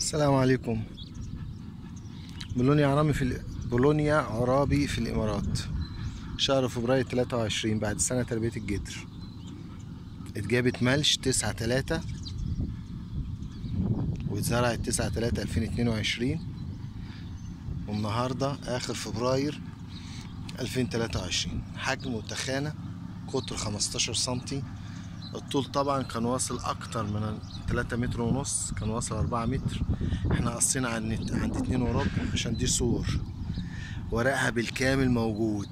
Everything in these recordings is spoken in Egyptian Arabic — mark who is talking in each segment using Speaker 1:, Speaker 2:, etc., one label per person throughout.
Speaker 1: السلام عليكم بولونيا عرامي في ال... بولونيا عرابي في الامارات شهر فبراير 23 بعد سنة تربية الجدر اتجابت ملش تسعة تلاتة واتزرعت تسعة تلاتة ألفين اتنين وعشرين والنهاردة آخر فبراير ألفين تلاتة وعشرين حجم وتخانة قطر خمستاشر سنتي الطول طبعا كان واصل اكتر من 3 متر ونص كان واصل 4 متر احنا قصينا عند عند 2 وربع عشان دي صور ورقها بالكامل موجود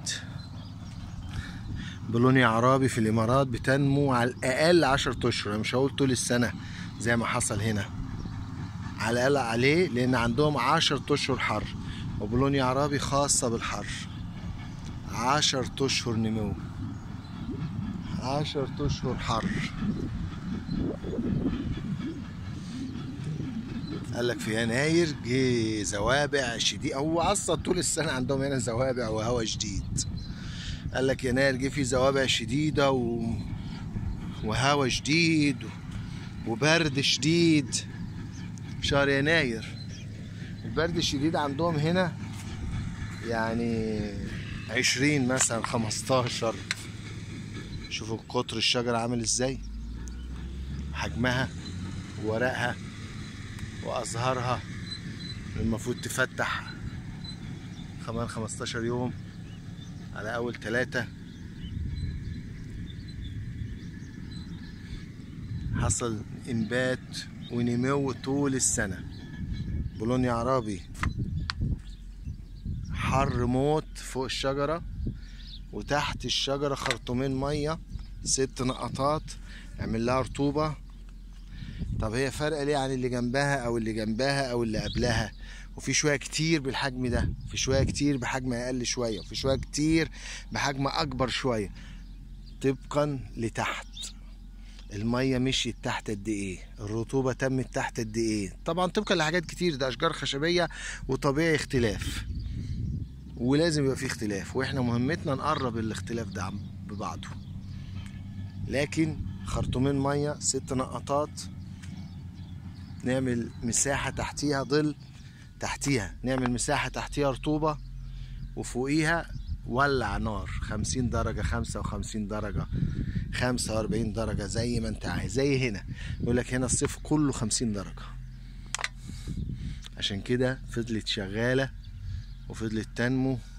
Speaker 1: بلوني عرابي في الامارات بتنمو على الاقل 10 اشهر مش هقول طول السنه زي ما حصل هنا على الاقل عليه لان عندهم 10 اشهر حر وبلوني عرابي خاصه بالحر 10 اشهر نمو عشر أشهر حر قال لك في يناير جه زوابع شديد هو اصلا طول السنه عندهم هنا زوابع وهواء شديد قال لك يناير جه في زوابع شديده و... وهواء شديد وبرد شديد شهر يناير البرد الشديد عندهم هنا يعني عشرين مثلا خمستاشر شوفوا قطر الشجرة عامل ازاي حجمها وورقها وازهارها المفروض تفتح كمان خمستاشر يوم على اول تلاتة حصل انبات ونمو طول السنة بولونيا عربي حر موت فوق الشجرة وتحت الشجرة خرطومين مية ست نقطات اعمل لها رطوبة طب هي فارقة ليه عن اللي جنبها او اللي جنبها او اللي قبلها وفي شوية كتير بالحجم ده في شوية كتير بحجم اقل شوية وفي شوية كتير بحجم اكبر شوية طبقا لتحت المية مشيت تحت قد ايه الرطوبة تمت تحت قد ايه طبعا طبقا لحاجات كتير ده اشجار خشبية وطبيعي اختلاف ولازم يبقى في اختلاف واحنا مهمتنا نقرب الاختلاف ده ببعضه لكن خرطومين ميه ست نقطات نعمل مساحه تحتيها ظل تحتيها نعمل مساحه تحتيها رطوبه وفوقيها ولع نار خمسين درجة خمسة وخمسين درجة خمسة وأربعين درجة زي ما انت عايز زي هنا يقول لك هنا الصيف كله خمسين درجة عشان كده فضلت شغالة وفضلت تنمو